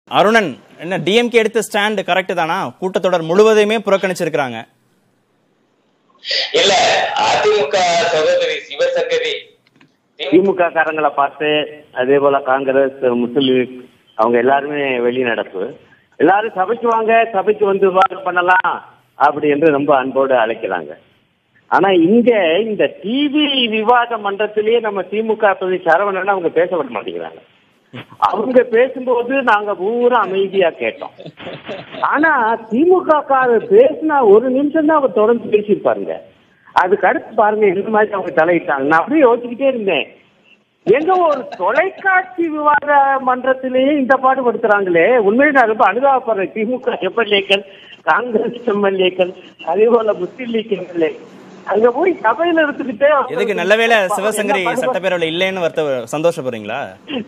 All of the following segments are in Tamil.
அருணன் என்ன டிஎம்கே எடுத்த ஸ்டாண்ட் கரெக்ட் தானா கூட்டத்தொடர் முழுவதையுமே புறக்கணிச்சிருக்கிறாங்க இல்ல அதிமுக சகோதரி சிவசங்கரி திமுக காரங்களை பார்த்து அதே போல காங்கிரஸ் முஸ்லிம் லீக் அவங்க எல்லாருமே வெளிநடப்பு எல்லாரும் சபைக்கு வாங்க சபைக்கு வந்து விவாதம் பண்ணலாம் அப்படி என்று ரொம்ப அன்போடு அழைக்கிறாங்க ஆனா இங்க இந்த டிவி விவாத மன்றத்திலேயே நம்ம திமுக பிரதி சரவணன் அவங்க பேச விட மாட்டேங்கிறாங்க அவங்க பேசும்போது நாங்க பூரா அமைதியா கேட்டோம் ஆனா திமுக காரர் பேசினா ஒரு நிமிஷம் தான் அவர் தொடர்ந்து பேசியிருப்பாருங்க அதுக்கு அடுத்து பாருங்க இந்த மாதிரி அவங்க தலையிட்டாங்க நான் அப்படியே யோசிச்சுக்கிட்டே இருந்தேன் எங்க ஒரு தொலைக்காட்சி விவாத மன்றத்திலேயே இந்த பாடுபடுத்துறாங்களே உண்மையிலே நான் ரொம்ப அனுதாபப்படுறேன் திமுக எம்எல்ஏக்கள் காங்கிரஸ் எம்எல்ஏக்கள் அதே போல முஸ்லீம் லீக் எம்எல்ஏ அங்க போய் சபையில இருந்துகிட்டே எதுக்கு நல்ல வேளை சிவசங்கரி சட்டப்பேரவையில் இல்லைன்னு வருத்த சந்தோஷப்படுறீங்களா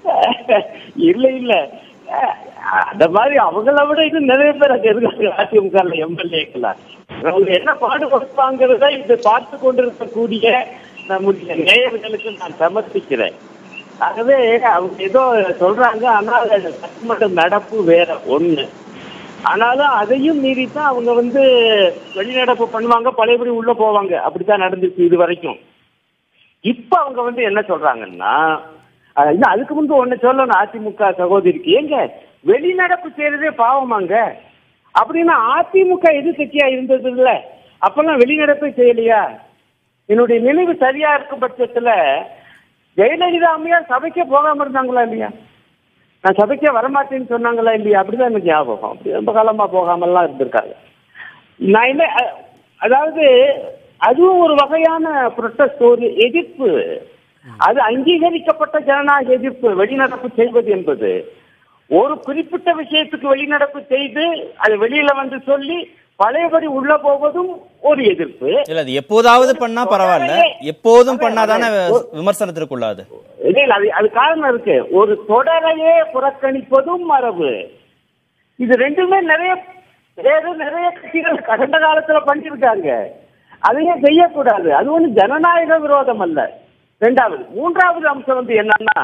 இல்ல இல்ல அஹ், அந்த மாதிரி அவங்கள விட இன்னும் நிறைய பேர் அங்க இருக்காங்க அதிமுக எம்எல்ஏக்களா அவங்க என்ன பாடுபடுப்பாங்கிறத இதை பார்த்து கொண்டிருக்கக்கூடிய நம்முடைய நேயர்களுக்கு நான் சமர்ப்பிக்கிறேன் ஆகவே அவங்க ஏதோ சொல்றாங்க ஆனால் அது சட்டமன்ற நடப்பு வேற ஒண்ணு ஆனாலும் அதையும் மீறித்தான் அவங்க வந்து வெளிநடப்பு பண்ணுவாங்க பழையபடி உள்ள போவாங்க அப்படித்தான் நடந்துச்சு இது வரைக்கும் இப்ப அவங்க வந்து என்ன சொல்றாங்கன்னா அஹ் இல்ல அதுக்கு முன்பு ஒண்ணு சொல்லணும் அதிமுக சகோதரிக்கு ஏங்க வெளிநடப்பு செய்யறதே பாவமாங்க அப்படின்னா அதிமுக எதிர்கட்சியா இருந்தது இல்ல அப்பெல்லாம் வெளிநடப்பே செய்யலையா என்னுடைய நினைவு சரியா இருக்கும் பட்சத்துல ஜெயலலிதா அம்மையார் சபைக்கே போகாம இருந்தாங்களா இல்லையா நான் சபைக்கே வரமாட்டேன்னு சொன்னாங்களா இல்லையா அப்படிதான் எனக்கு ஞாபகம் அப்படி ரொம்ப காலமா போகாமல்லாம் இருந்திருக்காங்க நான் என்ன அ- அதாவது அதுவும் ஒரு வகையான புரொட்டஸ்ட் ஒரு எதிர்ப்பு அது அங்கீகரிக்கப்பட்ட ஜனநாயக எதிர்ப்பு வெளிநடப்பு செய்வது என்பது ஒரு குறிப்பிட்ட விஷயத்துக்கு வெளிநடப்பு செய்து அது வெளியில வந்து சொல்லி பழையபடி உள்ள போவதும் ஒரு எதிர்ப்பு இல்ல அது எப்போதாவது பண்ணா பரவாயில்ல எப்போதும் பண்ணாதானே விமர்சனத்திற்குள்ளாது இல்ல, இல்ல, அது அது காரணம் இருக்கு ஒரு தொடரையே புறக்கணிப்பதும் மரபு இது ரெண்டுமே நிறைய வேறு நிறைய கட்சிகள் கடந்த காலத்துல பண்ணிருக்காங்க அதையும் செய்யக்கூடாது அது ஒண்ணு ஜனநாயக விரோதம் அல்ல ரெண்டாவது மூன்றாவது அம்சம் வந்து என்னன்னா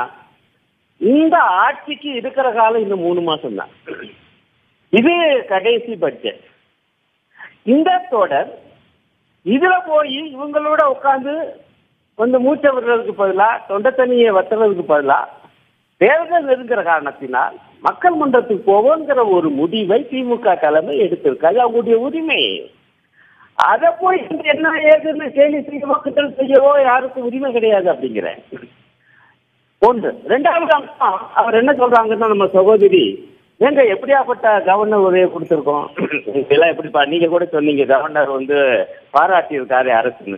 இந்த ஆட்சிக்கு இருக்கிற காலம் இன்னும் மூணு மாசம் தான் இது கடைசி பட்ஜெட் இந்த தொடர் இதுல போய் இவங்களோட உட்கார்ந்து கொஞ்சம் மூச்சை விடுறதுக்கு பதிலா தொண்டை தண்ணியை வத்துறதுக்கு பதிலா தேர்தல் நெருங்கிற காரணத்தினால் மக்கள் மன்றத்துக்கு போவோங்கிற ஒரு முடிவை திமுக தலைமை எடுத்திருக்காது அவங்களுடைய உரிமை அதை போய் இங்க என்ன ஏதுன்னு கேலி செய்யவோ கிண்டல் செய்யவோ யாருக்கும் உரிமை கிடையாது அப்படிங்கிறேன் ஒன்று ரெண்டாவது அம்சம் அவர் என்ன சொல்றாங்கன்னா நம்ம சகோதரி ஏங்க எப்படியாப்பட்ட கவர்னர் உரையை கொடுத்துருக்கோம் இதெல்லாம் எப்படிப்பா நீங்க கூட சொன்னீங்க கவர்னர் வந்து பாராட்டியிருக்காரு அரசுன்னு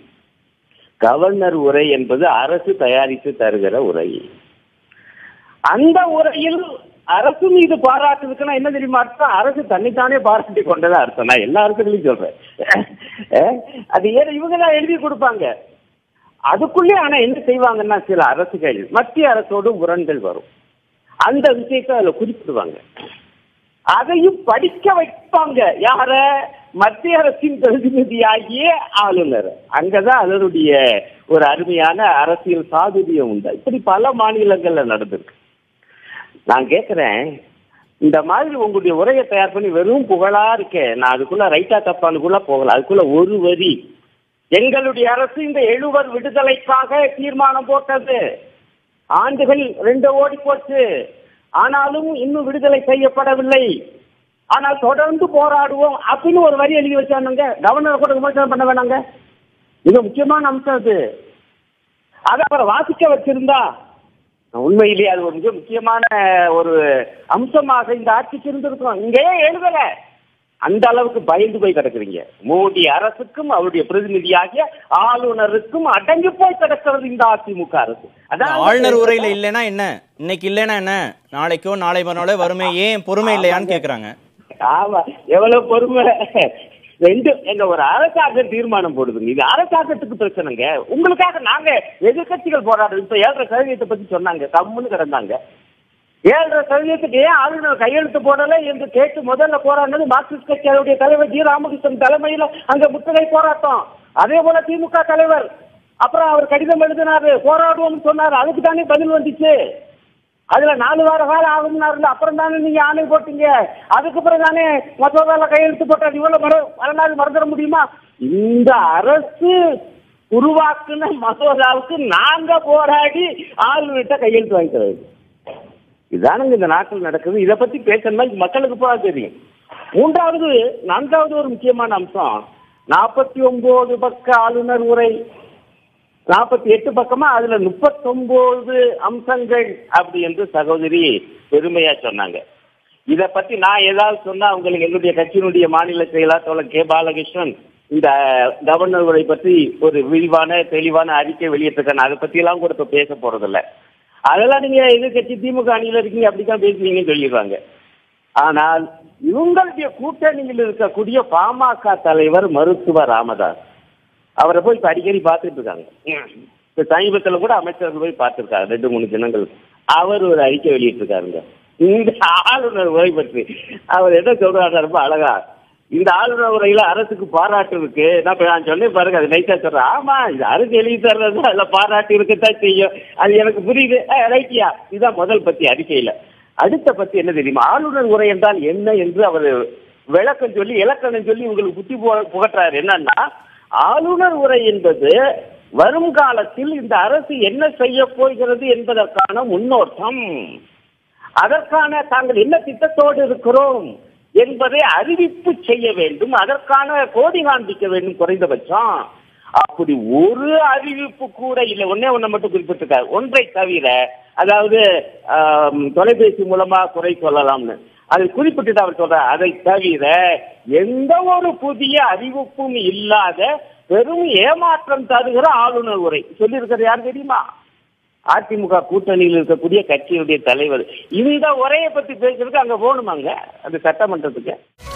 கவர்னர் உரை என்பது அரசு தயாரித்து தருகிற உரை அந்த உரையில் அரசு மீது பாராட்டு இருக்குன்னா என்ன தெரியுமா அர்த்தம் அரசு தன்னைத்தானே பாராட்டி கொண்டதா அர்த்தம் நான் எல்லா அரசுகளையும் சொல்றேன் அஹ், அது ஏன் இவங்க தான் எழுதி கொடுப்பாங்க அதுக்குள்ளே ஆனா என்ன செய்வாங்கன்னா சில அரசுகள் மத்திய அரசோடு முரண்கள் வரும் அந்த விஷயத்தை அதுல குறிப்பிடுவாங்க அதையும் படிக்க வைப்பாங்க யார மத்திய அரசின் பிரதிநிதியாகிய ஆளுநர் அங்கதான் அதனுடைய ஒரு அருமையான அரசியல் சாதுரியம் உண்டு இப்படி பல மாநிலங்கள்ல நடந்திருக்கு நான் கேக்குறேன் இந்த மாதிரி உங்களுடைய உரையை தயார் பண்ணி வெறும் புகழா இருக்கே நான் அதுக்குள்ள ரைட்டா தப்பானுக்குள்ள போகல அதுக்குள்ள ஒரு வரி எங்களுடைய அரசு இந்த எழுவர் விடுதலைக்காக தீர்மானம் போட்டது ஆண்டுகள் ரெண்டு ஓடி போச்சு ஆனாலும் இன்னும் விடுதலை செய்யப்படவில்லை ஆனால் தொடர்ந்து போராடுவோம் அப்படின்னு ஒரு வரி எழுதி வச்சானுங்க கவர்னர் கூட விமர்சனம் பண்ண வேணாங்க மிக முக்கியமான அம்சம் அது அதை அவரை வாசிக்க வச்சிருந்தா உண்மையிலேயே அது ஒரு மிக முக்கியமான ஒரு அம்சமாக இந்த ஆட்சிக்கு இருந்திருக்கும் இங்கேயே எழுதல அந்த அளவுக்கு பயந்து போய் கிடக்குறீங்க மோடி அரசுக்கும் அவருடைய பிரதிநிதியாகிய ஆளுநருக்கும் அடங்கி போய் கிடக்கிறது இந்த அதிமுக அரசு அதான் ஆளுநர் உரையில இல்லைன்னா என்ன இன்னைக்கு இல்லைன்னா என்ன நாளைக்கோ நாளை மறுநாளோ வருமே ஏன் பொறுமை இல்லையான்னு கேக்குறாங்க ஆமா எவ்வளவு பொறுமை ரெண்டு எங்க ஒரு அரசாங்கம் தீர்மானம் போடுதுங்க இது அரசாங்கத்துக்கு பிரச்சனைங்க உங்களுக்காக நாங்க எதிர்கட்சிகள் போராடுறோம் இப்ப ஏழரை சதவீதத்தை பத்தி சொன்னாங்க கம்முன்னு கிடந்தாங்க ஏழரை சதவீதத்துக்கு ஏன் ஆளுநர் கையெழுத்து போடல என்று கேட்டு முதல்ல போராடினது மார்க்சிஸ்ட் கட்சியுடைய தலைவர் ஜி ராமகிருஷ்ணன் தலைமையில அங்க முற்றுகை போராட்டம் அதே போல திமுக தலைவர் அப்புறம் அவர் கடிதம் எழுதினாரு போராடுவோம்னு சொன்னாரு அதுக்கு தானே பதில் வந்துச்சு அதுல நாலு வார காலம் ஆகும்னாருல அப்புறம் தானே நீங்க ஆணை போட்டீங்க அதுக்கப்புறம் தானே மசோதால கையெழுத்து போட்டாரு இவ்வளவு மர வரலாறு மறந்துட முடியுமா இந்த அரசு உருவாக்குன மசோதாவுக்கு நாங்க போராடி ஆளுநர்கிட்ட கையெழுத்து வாங்கிக்கிறது இதானுங்க இந்த நாட்டில் நடக்குது இதை பத்தி பேசணும்னா இது மக்களுக்கு போக தெரியும் மூன்றாவது நான்காவது ஒரு முக்கியமான அம்சம் நாற்பத்தி ஒன்பது பக்க ஆளுநர் உரை நாற்பத்தி எட்டு பக்கமா அதுல முப்பத்தொன்பது அம்சங்கள் அப்படி என்று சகோதரி பெருமையா சொன்னாங்க இத பத்தி நான் ஏதாவது சொன்னா உங்களுக்கு எங்களுடைய கட்சியினுடைய மாநில செயலாளர் தோழர் கே பாலகிருஷ்ணன் இந்த கவர்னர் உரை பற்றி ஒரு விரிவான தெளிவான அறிக்கை வெளியிட்டிருக்கேன் அதை பத்தி எல்லாம் கூட இப்ப பேச போறதில்ல அதெல்லாம் நீங்க எதிர்கட்சி திமுக அணியில இருக்கீங்க அப்படித்தான் பேசுவீங்கன்னு சொல்லிடுவாங்க ஆனால் இவங்களுடைய கூட்டணியில் இருக்கக்கூடிய பாமக தலைவர் மருத்துவர் ராமதாஸ் அவரை போய் இப்ப அடிக்கடி பார்த்துட்டு இருக்காங்க இப்ப சமீபத்துல கூட அமைச்சர்கள் போய் பார்த்திருக்காங்க ரெண்டு மூணு தினங்கள் அவர் ஒரு அறிக்கை வெளியிட்டிருக்காருங்க இந்த ஆளுநர் உரை பற்றி அவர் என்ன சொல்றாரு ரொம்ப அழகா இந்த ஆளுநர் உரையில அரசுக்கு பாராட்டு இருக்கு நான் இப்ப நான் சொன்னேன் பாருங்க அது நைட்டா சொல்றேன் ஆமா இது அரசு எழுதி தர்றது அதுல பாராட்டு இருக்கத்தான் செய்யும் அது எனக்கு புரியுது அஹ், ரைட்டியா இதுதான் முதல் பத்தி அறிக்கையில அடுத்த பத்தி என்ன தெரியுமா ஆளுநர் உரை என்றால் என்ன என்று அவர் விளக்கம் சொல்லி இலக்கணம் சொல்லி உங்களுக்கு புத்தி பு- புகட்டுறாரு என்னன்னா ஆளுநர் உரை என்பது வரும் காலத்தில் இந்த அரசு என்ன செய்ய போகிறது என்பதற்கான முன்னோட்டம் அதற்கான தாங்கள் என்ன திட்டத்தோடு இருக்கிறோம் என்பதை அறிவிப்பு செய்ய வேண்டும் அதற்கான கோடி காண்பிக்க வேண்டும் குறைந்தபட்சம் அப்படி ஒரு அறிவிப்பு கூட இல்லை ஒன்னே ஒண்ணை மட்டும் குறிப்பிட்டிருக்காரு ஒன்றை தவிர அதாவது ஆம், தொலைபேசி மூலமா குறை சொல்லலாம்னு அதை குறிப்பிட்டு அவர் சொல்றார் அதை தவிர எந்த ஒரு புதிய அறிவிப்பும் இல்லாத பெரும் ஏமாற்றம் தருகிற ஆளுநர் உரை சொல்லியிருக்கிறது யார் தெரியுமா அதிமுக கூட்டணியில் இருக்கக்கூடிய கட்சியினுடைய தலைவர் இந்த உரையை பத்தி பேசுறதுக்கு அங்க போகணுமாங்க அந்த சட்டமன்றத்துக்கு